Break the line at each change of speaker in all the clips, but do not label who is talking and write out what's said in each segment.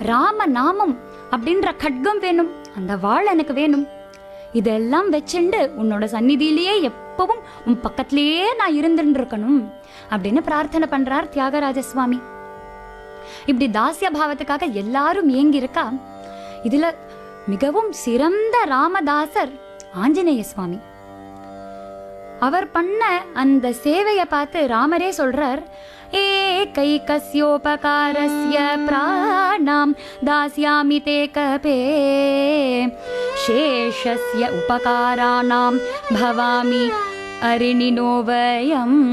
ராம நாமம் அப்படின்ற கட்கம் வேணும் அந்த வாழ் எனக்கு வேணும் இதெல்லாம் வச்சுண்டு உன்னோட சந்நிதியிலேயே எப்பவும் உன் பக்கத்திலேயே நான் இருந்துட்டு இருக்கணும் அப்படின்னு பிரார்த்தனை பண்றார் தியாகராஜ சுவாமி இப்படி தாசிய பாவத்துக்காக எல்லாரும் ஏங்கி இருக்கா இதுல மிகவும் சிறந்த ராமதாசர் ஆஞ்சநேய சுவாமி அவர் பண்ண அந்த சேவையை பார்த்து ராமரே சொல்றார் ஏகைகஸ்யோபகாரஸ்ய பிராணாம் தாஸ்யாமி தே கபே சேஷஸ்ய உபகாராணாம் பவாமி அரிணினோவயம்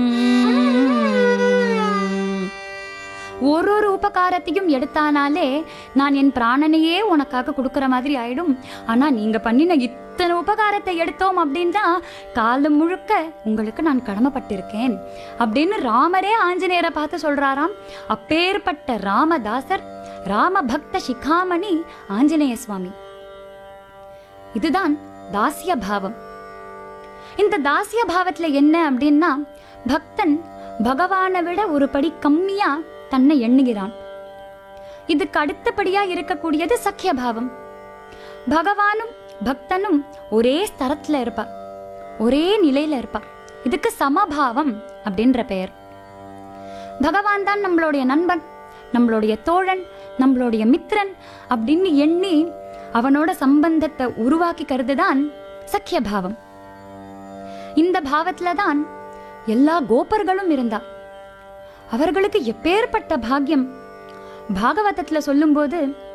ஒரு ஒரு உபகாரத்தையும் எடுத்தானாலே நான் என் பிராணனையே உனக்காக கொடுக்கிற மாதிரி ஆயிடும் ஆனா நீங்க பண்ணின இத்தனை உபகாரத்தை எடுத்தோம் அப்படின்னா காலம் முழுக்க உங்களுக்கு நான் கடமைப்பட்டிருக்கேன் அப்படின்னு ராமரே ஆஞ்சநேயரை பார்த்து சொல்றாராம் அப்பேற்பட்ட ராமதாசர் ராம பக்த சிகாமணி ஆஞ்சநேய சுவாமி இதுதான் தாசிய பாவம் இந்த தாசிய பாவத்துல என்ன அப்படின்னா பக்தன் பகவானை விட ஒரு படி கம்மியா தன்னை எண்ணுகிறான் இதுக்கு அடுத்தபடியா இருக்கக்கூடியது சக்கிய பாவம் பகவானும் பக்தனும் ஒரே ஸ்தரத்துல இருப்பா ஒரே நிலையில இருப்பா இதுக்கு சமபாவம் அப்படின்ற பெயர் பகவான் தான் நம்மளுடைய நண்பன் நம்மளுடைய தோழன் நம்மளுடைய மித்திரன் அப்படின்னு எண்ணி அவனோட சம்பந்தத்தை உருவாக்கிக்கிறது தான் சக்கிய பாவம் இந்த பாவத்துல தான் எல்லா கோபர்களும் இருந்தா அவர்களுக்கு எப்பேற்பட்ட பாக்கியம் பாகவதத்துல சொல்லும்போது